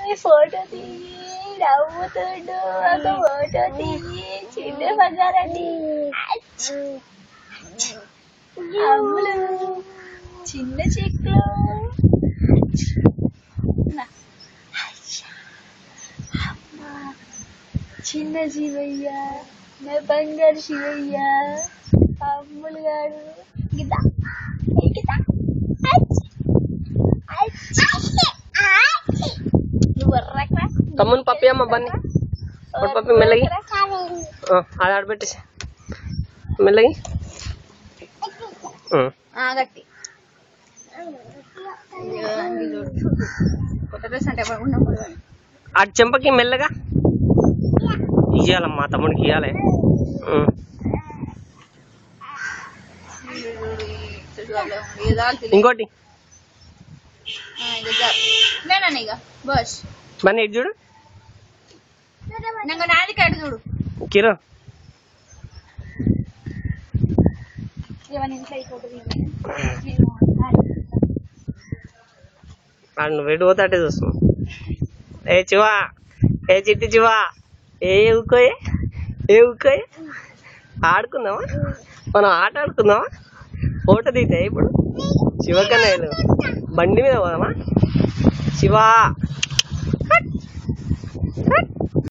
Photo తీయి నవ్వుతుండు ఒక photo తీయి చిన్న బంగారండి అచ్. అమ్ములు చిన్న చిక్కులు నా. అచ్చా. అమ్మా. చిన్న శివయ్య నా బంగారు శివయ్య అమ్ములు గారు గిత గిత అచ్. అచ్. నువ్వు వర్రకరా తమ్ముని పప్పి అమ్మ బన్నీ ఒకటి పప్పి మెల్లగి ఆ, అది ఆడబెట్టేసి మెల్లగి ఆ. గట్టి కొత్త డ్రెస్ అంటే ఎప్పుడు ఉన్నప్పుడు కానీ. ఆ చెంపకి మెల్లగా ఇయ్యాలమ్మా తమ్ముడికి ఇయ్యాలి ఉం. ఇంకోటి నేనా ఇక బస్ బన్నీ ఇటు చూడు నాకు నాది కట్టు చూడు కిరో ఏమైనా ఇంట్లో అయిపోతుంది ఆడు నువ్వు ఎటు పోతే అటే చూస్తున్నావు ఏ చివా ఏ చిట్టి చివా ఏ ఊకోయే ఏ ఊకోయే ఆడుకుందామా మనం ఆట ఆడుకుందామా ఫోటో దిగుతాయి ఇప్పుడు శివకన్నయ్యలు బండి మీద పోదామా శివా హట్. హట్.